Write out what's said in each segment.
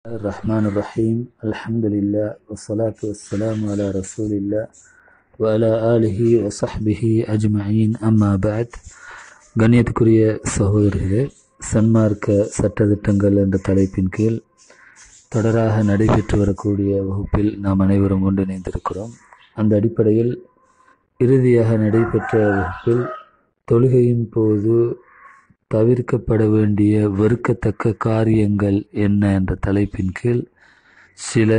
الرحمن الرحيم الحمد لله والصلاة والسلام على رسول الله وعلى آله وصحبه أجمعين أما بعد கண்ணியத்துக்குரிய சகோதரர்களே சன்மார்க்க சட்டத்திட்டங்கள் என்ற தலைப்பின் கீழ் தொடராக நடைபெற்று வரக்கூடிய வகுப்பில் நாம் அனைவரும் ஒன்றிணைந்திருக்கிறோம் அந்த அடிப்படையில் இறுதியாக நடைபெற்ற வகுப்பில் தொழுகையின் போது தவிர்க்கப்பட வேண்டிய வெறுக்கத்தக்க காரியங்கள் என்ன என்ற தலைப்பின் கீழ் சில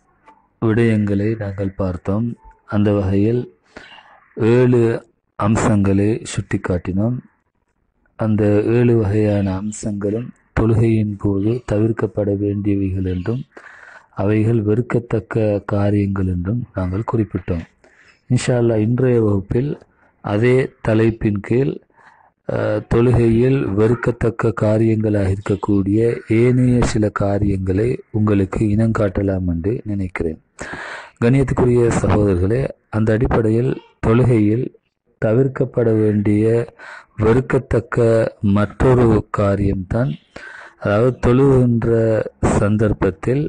விடயங்களை நாங்கள் பார்த்தோம் அந்த வகையில் ஏழு அம்சங்களை சுட்டிக்காட்டினோம் அந்த ஏழு வகையான அம்சங்களும் தொழுகையின் போது தவிர்க்கப்பட வேண்டியவைகள் என்றும் அவைகள் வெறுக்கத்தக்க காரியங்கள் என்றும் நாங்கள் குறிப்பிட்டோம் இன்ஷா அல்லாஹ் இன்றைய வகுப்பில் அதே தலைப்பின் கீழ் அஹ், தொழுகையில் வெறுக்கத்தக்க காரியங்களாக இருக்கக்கூடிய ஏனைய சில காரியங்களை உங்களுக்கு இனங்காட்டலாம் என்று நினைக்கிறேன் கணியத்துக்குரிய சகோதரர்களே அந்த அடிப்படையில் தொழுகையில் தவிர்க்கப்பட வேண்டிய வெறுக்கத்தக்க மற்றொரு காரியம்தான் அதாவது தொழுகின்ற சந்தர்ப்பத்தில்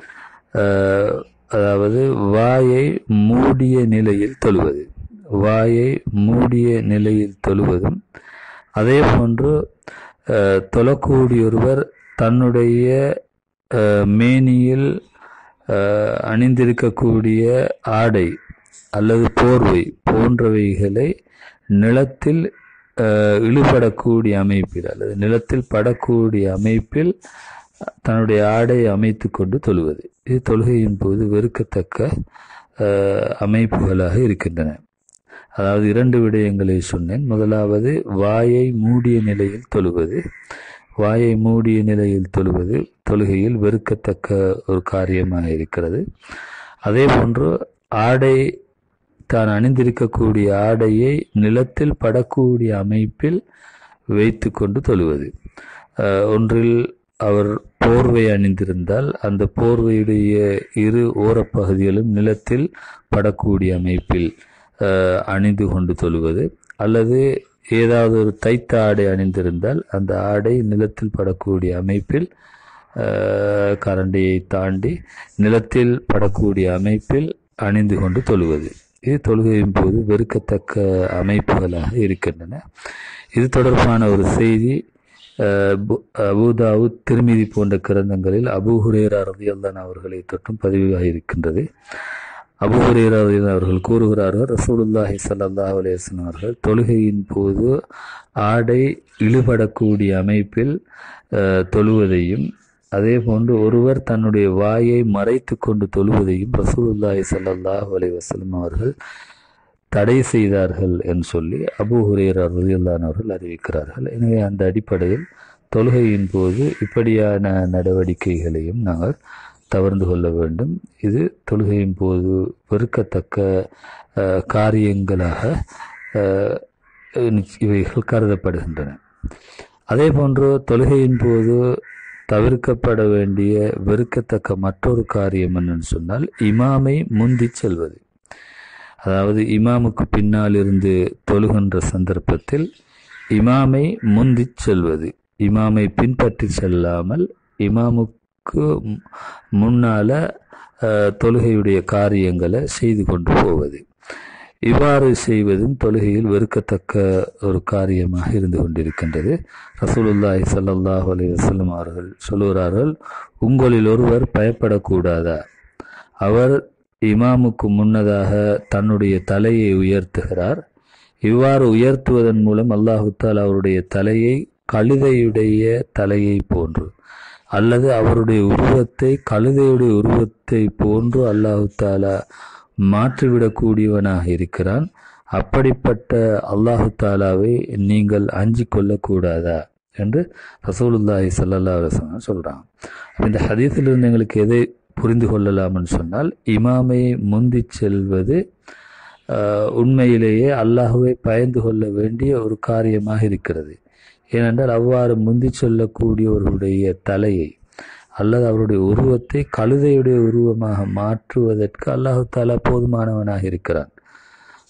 அஹ், அதாவது வாயை மூடிய நிலையில் தொழுவது வாயை மூடிய நிலையில் தொழுவதும் அதே போன்று அஹ், தொழக்கூடியொருவர் தன்னுடைய அஹ், மேனியில் அஹ், அணிந்திருக்கக்கூடிய ஆடை அல்லது போர்வை போன்றவைகளை நிலத்தில் அஹ், இழுபடக்கூடிய அமைப்பில் அல்லது நிலத்தில் படக்கூடிய அமைப்பில் தன்னுடைய ஆடை அமைத்து கொண்டு தொழுவது இது தொழுகையின் போது வெறுக்கத்தக்க அஹ், அமைப்புகளாக இருக்கின்றன அதாவது இரண்டு விடயங்களை சொன்னேன் முதலாவது வாயை மூடிய நிலையில் தொழுவது வாயை மூடிய நிலையில் தொழுவது தொழுகையில் வெறுக்கத்தக்க ஒரு காரியமாக இருக்கிறது அதே போன்று ஆடை தான் அணிந்திருக்கக்கூடிய ஆடையை நிலத்தில் படக்கூடிய அமைப்பில் வைத்து கொண்டு தொழுவது அஹ், ஒன்றில் அவர் போர்வை அணிந்திருந்தால் அந்த போர்வையுடைய இரு ஓரப்பகுதிகளும் நிலத்தில் படக்கூடிய அமைப்பில் அஹ், அணிந்து கொண்டு தொழுவது அல்லது ஏதாவது ஒரு தைத்த ஆடை அணிந்திருந்தால் அந்த ஆடை நிலத்தில் படக்கூடிய அமைப்பில் அஹ், கரண்டியை தாண்டி நிலத்தில் படக்கூடிய அமைப்பில் அணிந்து கொண்டு தொழுவது இது தொழுகையின் போது வெறுக்கத்தக்க அமைப்புகளாக இருக்கின்றன இது தொடர்பான ஒரு செய்தி அஹ், பு- அபூதாவுத் திருமிதி போன்ற கிரந்தங்களில் அபூ ஹுரேரா ரலியல்லாஹு அவர்களை தொற்றும் பதிவாகி இருக்கின்றது அபூ ஹுரேரா ரலியல்லாஹு அவர்கள் கூறுகிறார்கள் ரசூலுல்லாஹி ஸல்லல்லாஹு அலைஹி வஸல்லம் அவர்கள் தொழுகையின் போது ஆடை இழுபடக்கூடிய அமைப்பில் அஹ், தொழுவதையும் அதே போன்று ஒருவர் தன்னுடைய வாயை மறைத்து கொண்டு தொழுவதையும் ரசூலுல்லாஹி ஸல்லல்லாஹு அலைஹி வஸல்லம் அவர்கள் தடை செய்தார்கள் என்று சொல்லி அபூ ஹுரேரா ரலியல்லாஹு அவர்கள் அறிவிக்கிறார்கள் எனவே அந்த அடிப்படையில் தொழுகையின் போது இப்படியான நடவடிக்கைகளையும் நாங்கள் தவிர்ந்து கொள்ள வேண்டும் இது தொழுகையின் போது வெறுக்கத்தக்க அஹ், காரியங்களாக அஹ், நிச்ச- இவைகள் கருதப்படுகின்றன அதே போன்று தொழுகையின் போது தவிர்க்கப்பட வேண்டிய வெறுக்கத்தக்க மற்றொரு காரியம் என்னன்னு சொன்னால் இமாமை முந்திச் செல்வது அதாவது இமாமுக்கு பின்னால் இருந்து தொழுகின்ற சந்தர்ப்பத்தில் இமாமை முந்திச் செல்வது இமாமை பின்பற்றி செல்லாமல் இமாமுக்கு மு- முன்னால அஹ், தொழுகையுடைய காரியங்களை செய்து கொண்டு போவது இவ்வாறு செய்வதும் தொழுகையில் வெறுக்கத்தக்க ஒரு காரியமாக இருந்து கொண்டிருக்கின்றது ரசூலுல்லாஹி ஸல்லல்லாஹு அலைஹி வஸல்லம் அவர்கள் சொல்லுகிறார்கள் உங்களில் ஒருவர் பயப்படக்கூடாதா அவர் இமாமுக்கு முன்னதாக தன்னுடைய தலையை உயர்த்துகிறார் இவ்வாறு உயர்த்துவதன் மூலம் அல்லாஹு தாலா அவருடைய தலையை கழுதையுடைய தலையை போன்று அல்லது அவருடைய உருவத்தை கழுதையுடைய உருவத்தை போன்று அல்லாஹு தாலா மாற்றிவிடக்கூடியவனாக இருக்கிறான் அப்படிப்பட்ட அல்லாஹு தாலாவை நீங்கள் அஞ்சிக் கொள்ளக்கூடாதா என்று ரசூலுல்லாஹி ஸல்லல்லாஹு அலைஹி வஸல்லம் சொல்றாங்க அப்ப இந்த ஹதீஸிலிருந்து எங்களுக்கு எதை புரிந்து கொள்ளலாம்னு சொன்னால் இமாமை முந்தி செல்வது ஆஹ், உண்மையிலேயே அல்லாஹுவை பயந்து கொள்ள வேண்டிய ஒரு காரியமாக இருக்கிறது ஏனென்றால் அவ்வாறு முந்தி செல்லக்கூடியவர்களுடைய தலையை அல்லது அவருடைய உருவத்தை கழுதையுடைய உருவமாக மாற்றுவதற்கு அல்லாஹு தாலா போதுமானவனாக இருக்கிறான்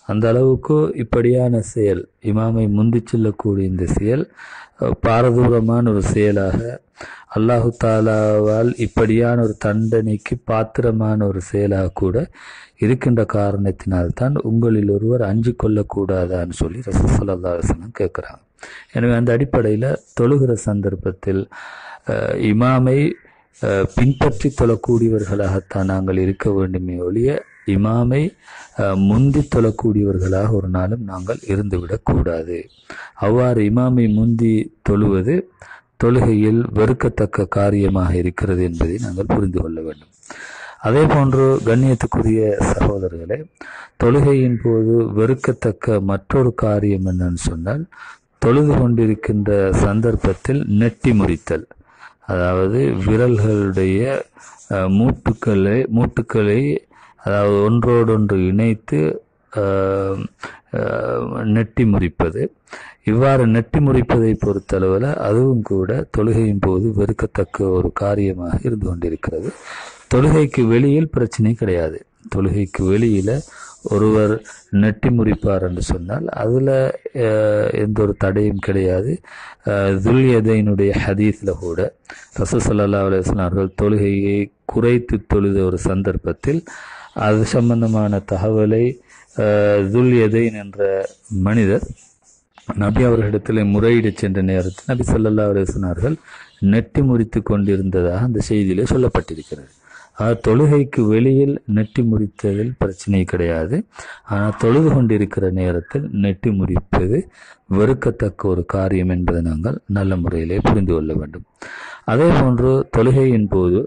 அந்த அளவுக்கு இப்படியான செயல் இமாமை முந்தி செல்லக்கூடிய இந்த செயல் அஹ், பாரதூரமான ஒரு செயலாக அல்லாஹு தாலாவால் இப்படியான ஒரு தண்டனைக்கு பாத்திரமான ஒரு செயலாக கூட இருக்கின்ற காரணத்தினால்தான் உங்களில் ஒருவர் அஞ்சு கொள்ளக்கூடாதான்னு சொல்லி ரசூசல்லா அலுவலம் கேட்குறாங்க எனவே அந்த அடிப்படையில் தொழுகிற சந்தர்ப்பத்தில் அஹ், இமாமை அஹ், பின்பற்றி தொழக்கூடியவர்களாகத்தான் நாங்கள் இருக்க வேண்டுமே ஒழிய இமாமை அஹ், முந்தி தொழக்கூடியவர்களாக ஒரு நாளும் நாங்கள் இருந்துவிடக்கூடாது அவ்வாறு இமாமை முந்தி தொழுவது தொழுகையில் வெறுக்கத்தக்க காரியமாக இருக்கிறது என்பதை நாங்கள் புரிந்து கொள்ள வேண்டும் அதே போன்று கண்ணியத்துக்குரிய சகோதரர்களே தொழுகையின் போது வெறுக்கத்தக்க மற்றொரு காரியம் என்னன்னு சொன்னால் தொழுது கொண்டிருக்கின்ற சந்தர்ப்பத்தில் நெட்டி முறித்தல் அதாவது விரல்களுடைய அஹ், மூட்டுக்களை மூட்டுக்களை அதாவது ஒன்றோடொன்று இணைத்து அஹ், அஹ், நெட்டி முறிப்பது இவ்வாறு நெட்டி முறிப்பதை பொறுத்தளவில் அதுவும் கூட தொழுகையின் போது வெறுக்கத்தக்க ஒரு காரியமாக இருந்து கொண்டிருக்கிறது தொழுகைக்கு வெளியில் பிரச்சனை கிடையாது தொழுகைக்கு வெளியில ஒருவர் நெட்டி முறிப்பார் என்று சொன்னால் அதில் எந்த ஒரு தடையும் கிடையாது துல்யதையினுடைய ஹதீஸில் கூட ரசூசல்லா அலுவலாம் அவர்கள் தொழுகையை குறைத்து தொழுத ஒரு சந்தர்ப்பத்தில் அது சம்பந்தமான தகவலை துல்யதைன் என்ற மனிதர் நபி அவர்களிடத்தில் முறையிட சென்ற நேரத்தில் நபி சொல்லல்லா சொன்னார்கள் நெட்டி முறித்து கொண்டிருந்ததாக அந்த செய்தியிலே சொல்லப்பட்டிருக்கிறது ஆக தொழுகைக்கு வெளியில் நெட்டி முறித்ததில் பிரச்சனை கிடையாது ஆனால் தொழுது கொண்டிருக்கிற நேரத்தில் நெட்டி முறிப்பது வெறுக்கத்தக்க ஒரு காரியம் என்பதை நாங்கள் நல்ல முறையிலே புரிந்து கொள்ள வேண்டும் அதே போன்று தொழுகையின் போது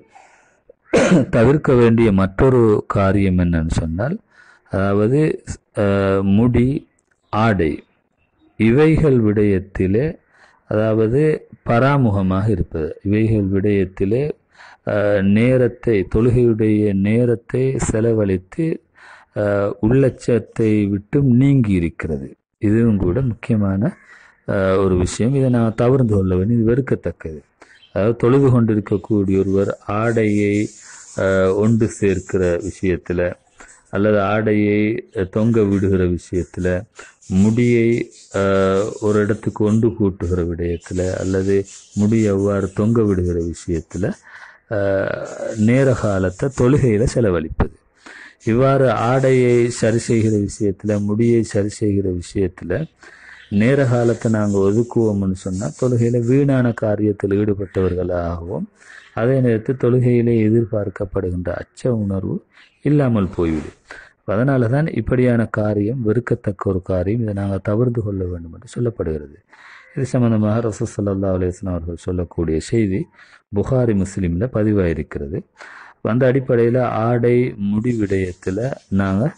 தவிர்க்க வேண்டிய மற்றொரு காரியம் என்னன்னு சொன்னால் அதாவது அஹ், முடி ஆடை இவைகள் விடயத்திலே அதாவது பராமுகமாக இருப்பது இவைகள் விடயத்திலே அஹ், நேரத்தை தொழுகையுடைய நேரத்தை செலவழித்து அஹ், உள்ளச்சத்தை விட்டும் நீங்கி இருக்கிறது இதுவும் கூட முக்கியமான அஹ், ஒரு விஷயம் இதை நான் தவிர்த்து கொள்ள வேண்டும் இது வெறுக்கத்தக்கது அதாவது தொழுது கொண்டிருக்கக்கூடிய ஒருவர் ஆடையை அஹ், ஒன்று சேர்க்கிற விஷயத்தில் அல்லது ஆடையை அஹ், தொங்க விடுகிற விஷயத்தில் முடியை அஹ், ஒரு இடத்துக்கு ஒன்று கூட்டுகிற விடயத்தில் அல்லது முடி எவ்வாறு தொங்க விடுகிற விஷயத்தில் நேர காலத்தை தொழுகையில் செலவழிப்பது இவ்வாறு ஆடையை சரி செய்கிற விஷயத்தில் முடியை சரி செய்கிற விஷயத்தில் நேர காலத்தை நாங்கள் ஒதுக்குவோம்னு சொன்னால் தொழுகையில் வீணான காரியத்தில் ஈடுபட்டவர்களாகவும் அதே நேரத்தில் தொழுகையிலே எதிர்பார்க்கப்படுகின்ற அச்ச உணர்வு இல்லாமல் போய்விடும் அதனால தான் இப்படியான காரியம் வெறுக்கத்தக்க ஒரு காரியம் இதை நாங்கள் தவிர்த்து கொள்ள வேண்டும் என்று சொல்லப்படுகிறது இது சம்பந்தமாக ரசூல் ஸல்லல்லாஹு அலைஹி வஸல்லம் அவர்கள் சொல்லக்கூடிய செய்தி புகாரி முஸ்லீமில் பதிவாயிருக்கிறது அந்த அடிப்படையில் ஆடை முடி விடயத்தில் நாங்கள்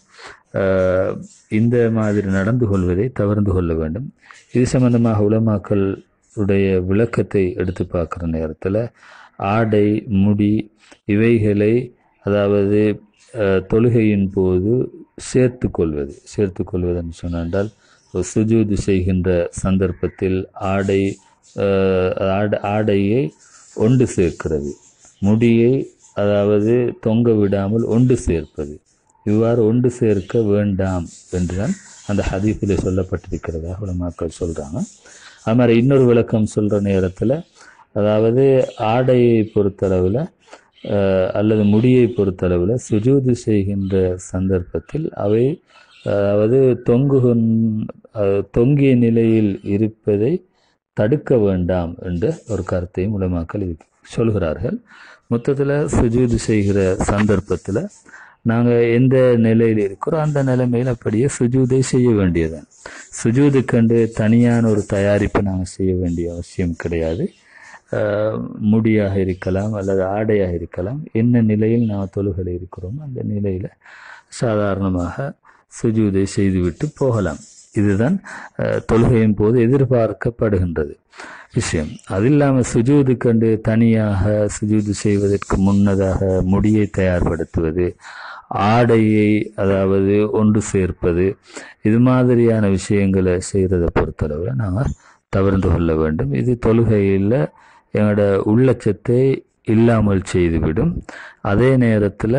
இந்த மாதிரி நடந்து கொள்வதை தவிர்த்து கொள்ள வேண்டும் இது சம்பந்தமாக உலமாக்கள் உடைய விளக்கத்தை எடுத்து பார்க்குற நேரத்தில் ஆடை முடி இவைகளை அதாவது அஹ், தொழுகையின் போது சேர்த்து கொள்வது சேர்த்து கொள்வதுன்னு சொன்னால் ஒரு சுஜூது செய்கின்ற சந்தர்ப்பத்தில் ஆடை அஹ், ஆட ஆடையை ஒன்று சேர்க்கிறது முடியை அதாவது தொங்க விடாமல் ஒன்று சேர்ப்பது இவ்வாறு ஒன்று சேர்க்க வேண்டாம் என்றுதான் அந்த ஹதீஸில் சொல்லப்பட்டிருக்கிறதாக உலமாக்கள் சொல்கிறாங்க அது மாதிரி இன்னொரு விளக்கம் சொல்கிற நேரத்தில் அதாவது ஆடையை பொறுத்தளவில் அஹ், அல்லது முடியை பொறுத்தளவில் சுஜூது செய்கின்ற சந்தர்ப்பத்தில் அவை அதாவது தொங்குகின் அஹ், தொங்கிய நிலையில் இருப்பதை தடுக்க வேண்டாம் என்ற ஒரு கருத்தையும் உலமாக்கள் இதுக்கு சொல்கிறார்கள் மொத்தத்தில் சுஜூது செய்கிற சந்தர்ப்பத்தில் நாங்கள் எந்த நிலையில் இருக்கிறோம் அந்த நிலைமையில் அப்படியே சுஜூதை செய்ய வேண்டியதுதான் சுஜூது கண்டு தனியான ஒரு தயாரிப்பை நாங்கள் செய்ய வேண்டிய அவசியம் கிடையாது ஆஹ் முடியாக இருக்கலாம் அல்லது ஆடையாக இருக்கலாம் என்ன நிலையில் நாம் தொழுகலை இருக்கிறோமோ அந்த நிலையில் சாதாரணமாக சுஜூதை செய்துவிட்டு போகலாம் இதுதான் ஆஹ் தொழுகையின் போது எதிர்பார்க்கப்படுகின்றது விஷயம் அது இல்லாமல் சுஜூது கண்டு தனியாக சுஜூது செய்வதற்கு முன்னதாக முடியை தயார்படுத்துவது ஆடையை அதாவது ஒன்று சேர்ப்பது இது மாதிரியான விஷயங்களை செய்கிறத பொறுத்தளவில் நாங்கள் தவிர்த்து கொள்ள வேண்டும் இது தொழுகையில் எங்களோட உள்ளச்சத்தை இல்லாமல் செய்துவிடும் அதே நேரத்தில்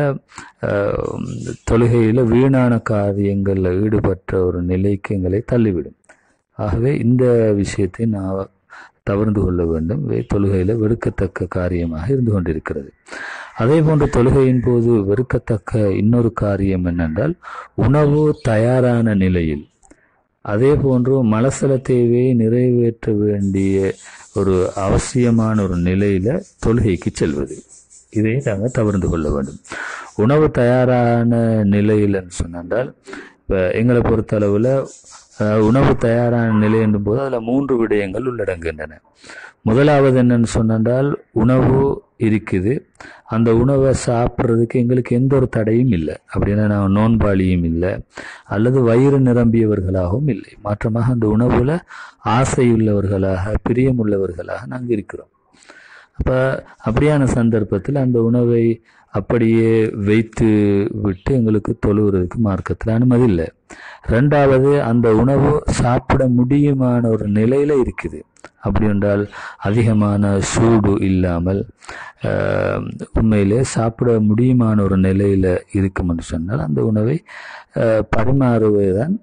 தொழுகையில் வீணான காரியங்களில் ஈடுபட்ட ஒரு நிலைக்கு எங்களை தள்ளிவிடும் ஆகவே இந்த விஷயத்தை நான் தவிர்ந்து கொள்ள வேண்டும் இவை தொழுகையில் வெறுக்கத்தக்க காரியமாக இருந்து கொண்டிருக்கிறது அதே போன்று தொழுகையின் போது வெறுக்கத்தக்க இன்னொரு காரியம் என்னென்றால் உணவு தயாரான நிலையில் அதே போன்று மலசல தேவையை நிறைவேற்ற வேண்டிய ஒரு அவசியமான ஒரு நிலையில தொழுகைக்கு செல்வது இதை நாங்கள் தவிர்த்து கொள்ள வேண்டும் உணவு தயாரான நிலையில்னு சொன்னால் இப்போ எங்களை பொறுத்தளவில் உணவு தயாரான நிலை என்னும் போது அதில் மூன்று விடயங்கள் உள்ளடங்குகின்றன முதலாவது என்னன்னு சொன்னால் உணவு இருக்குது அந்த உணவை சாப்பிட்றதுக்கு எங்களுக்கு எந்த ஒரு தடையும் இல்லை அப்படின்னா நான் நோன்பாளியும் இல்லை அல்லது வயிறு நிரம்பியவர்களாகவும் இல்லை மாற்றமாக அந்த உணவில் ஆசையுள்ளவர்களாக பிரியமுள்ளவர்களாக நாங்கள் இருக்கிறோம் அப்போ அப்படியான சந்தர்ப்பத்தில் அந்த உணவை அப்படியே வைத்து விட்டு எங்களுக்கு தொழுகிறதுக்கு மார்க்கத்தில் அனுமதி இல்லை ரெண்டாவது அந்த உணவு சாப்பிட முடியுமான ஒரு நிலையில் இருக்குது அப்படி என்றால் அதிகமான சூடு இல்லாமல் உண்மையிலே சாப்பிட முடியுமான ஒரு நிலையில் இருக்கும்னு சொன்னால் அந்த உணவை பரிமாறுவதுதான்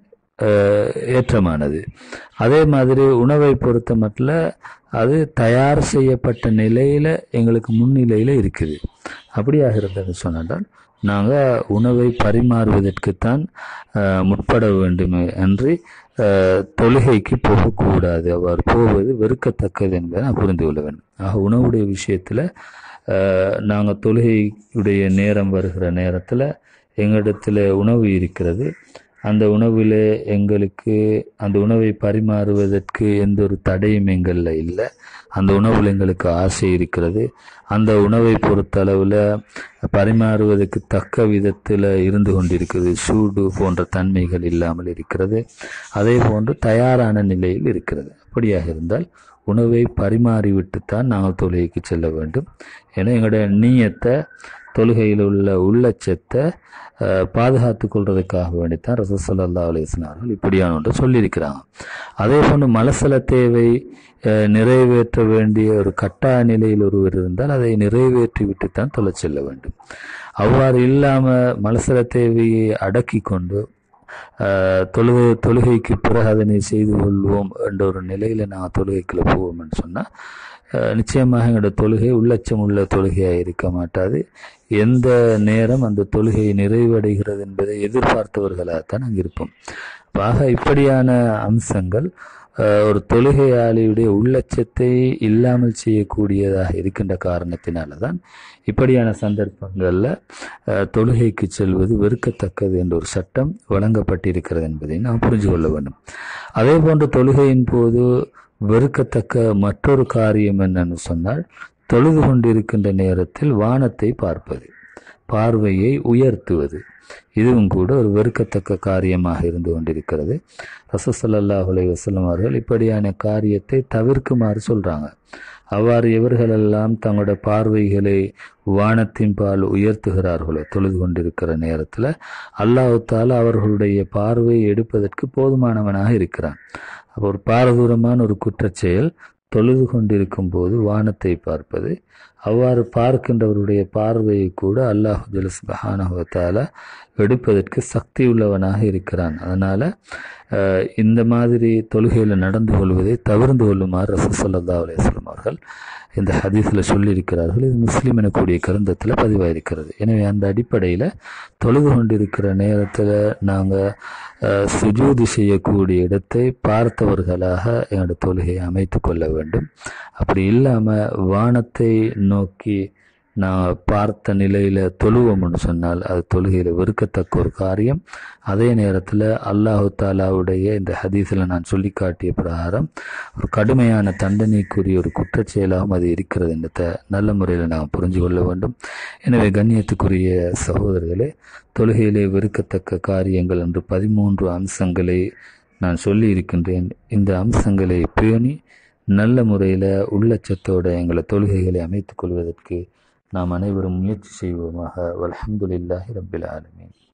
ஏற்றமானது அதே மாதிரி உணவை பொறுத்த மட்டும் அது தயார் செய்யப்பட்ட நிலையில் எங்களுக்கு முன்னிலையில் இருக்குது அப்படியாக இருந்தது சொன்னால் நாங்கள் உணவை பரிமாறுவதற்குத்தான் முற்பட வேண்டுமே அன்றி தொழுகைக்கு போகக்கூடாது அவ்வாறு போவது வெறுக்கத்தக்கது என்பதை நான் புரிந்து கொள்ள வேண்டும் ஆக உணவுடைய விஷயத்தில் நாங்கள் தொழுகையுடைய நேரம் வருகிற நேரத்தில் எங்களிடத்தில் உணவு இருக்கிறது அந்த உணவில் எங்களுக்கு அந்த உணவை பரிமாறுவதற்கு எந்த ஒரு தடையும் எங்களில் இல்லை அந்த உணவில் எங்களுக்கு ஆசை இருக்கிறது அந்த உணவை பொறுத்தளவில் பரிமாறுவதற்கு தக்க விதத்தில் இருந்து கொண்டிருக்கிறது சூடு போன்ற தன்மைகள் இல்லாமல் இருக்கிறது அதே போன்று தயாரான நிலையில் இருக்கிறது அப்படியாக இருந்தால் உணவை பரிமாறிவிட்டுத்தான் நாங்கள் தொழுகைக்கு செல்ல வேண்டும் ஏன்னா எங்களுடைய நீயத்தை தொழுகையில் உள்ள உள்ளச்சத்தை பாதுகாத்து கொள்றதுக்காக வேண்டித்தான் ரசூசல்லா அலிஸ்லார்கள் இப்படியான ஒன்று சொல்லியிருக்கிறாங்க அதே போன்று மலசல தேவை நிறைவேற்ற வேண்டிய ஒரு கட்டாய நிலையில் ஒருவர் இருந்தால் அதை நிறைவேற்றி விட்டுத்தான் தொலை செல்ல வேண்டும் அவ்வாறு இல்லாமல் மலசல தேவையை அடக்கி கொண்டு தொழுகை தொழுகைக்கு பிறகு அதனை செய்து கொள்வோம் என்ற ஒரு நிலையில் நாங்கள் தொழுகைக்குள்ள போவோம்னு சொன்னால் நிச்சயமாக எங்களோட தொழுகை உள்ளச்சம் உள்ள தொழுகையாக இருக்க மாட்டாது எந்த நேரம் அந்த தொழுகை நிறைவடைகிறது என்பதை எதிர்பார்த்தவர்களாகத்தான் அங்கே இருப்போம் ஆக இப்படியான அம்சங்கள் ஒரு தொழுகையாளியுடைய உள்ளச்சத்தை இல்லாமல் செய்யக்கூடியதாக இருக்கின்ற காரணத்தினால தான் இப்படியான சந்தர்ப்பங்களில் தொழுகைக்கு செல்வது வெறுக்கத்தக்கது என்ற ஒரு சட்டம் வழங்கப்பட்டிருக்கிறது என்பதை நாம் புரிஞ்சு கொள்ள வேண்டும் அதே போன்று தொழுகையின் போது வெறுக்கத்தக்க மற்றொரு காரியம் என்னன்னு சொன்னால் தொழுது கொண்டிருக்கின்ற நேரத்தில் வானத்தை பார்ப்பது பார்வையை உயர்த்துவது இதுவும் கூட ஒரு வெறுக்கத்தக்க காரியமாக இருந்து கொண்டிருக்கிறது ரசசல்லாஹ் அலை வசலம் அவர்கள் இப்படியான காரியத்தை தவிர்க்குமாறு சொல்றாங்க அவ்வாறு எவர்களெல்லாம் தங்களோட பார்வைகளை வானத்தின் பால் உயர்த்துகிறார்களோ தொழுது கொண்டிருக்கிற நேரத்தில் அல்லாஹால அவர்களுடைய பார்வையை எடுப்பதற்கு போதுமானவனாக இருக்கிறான் அப்போ ஒரு பாரதூரமான ஒரு குற்றச்செயல் தொழுது கொண்டிருக்கும் போது வானத்தை பார்ப்பது அவ்வாறு பார்க்கின்றவருடைய பார்வையை கூட அல்லாஹு ஜலஸ்பஹானஹத்தால எடுப்பதற்கு சக்தி உள்ளவனாக இருக்கிறான் அதனால இந்த மாதிரி தொழுகையில் நடந்து கொள்வதை தவிர்ந்து கொள்ளுமாறு ரசூசல்லா அலையம் அவர்கள் இந்த ஹதீஸில் சொல்லியிருக்கிறார்கள் இது முஸ்லீம் எனக்கூடிய கருந்தத்தில் பதிவாயிருக்கிறது எனவே அந்த அடிப்படையில் தொழுது கொண்டிருக்கிற நேரத்தில் நாங்கள் சுஜூதி செய்யக்கூடிய இடத்தை பார்த்தவர்களாக எங்களோட தொழுகையை அமைத்து கொள்ள வேண்டும் அப்படி இல்லாமல் வானத்தை நோக்கி நான் பார்த்த நிலையில் தொழுவோம்னு சொன்னால் அது தொழுகையில் வெறுக்கத்தக்க ஒரு காரியம் அதே நேரத்தில் அல்லாஹு தாலாவுடைய இந்த ஹதீஸில் நான் சொல்லி காட்டிய பிரகாரம் ஒரு கடுமையான தண்டனைக்குரிய ஒரு குற்றச்செயலாகவும் அது இருக்கிறது என்றதை நல்ல முறையில் நாம் புரிஞ்சு கொள்ள வேண்டும் எனவே கண்ணியத்துக்குரிய சகோதரர்களே தொழுகையிலே வெறுக்கத்தக்க காரியங்கள் என்று பதிமூன்று அம்சங்களை நான் சொல்லி இருக்கின்றேன் இந்த அம்சங்களை பேணி நல்ல முறையில் உள்ளச்சத்தோட எங்களை தொழுகைகளை அமைத்துக் கொள்வதற்கு நாம் அனைவரும் முயற்சி செய்வோமாக வல்ஹம்துலில்லாஹி ரப்பில் ஆலமீன்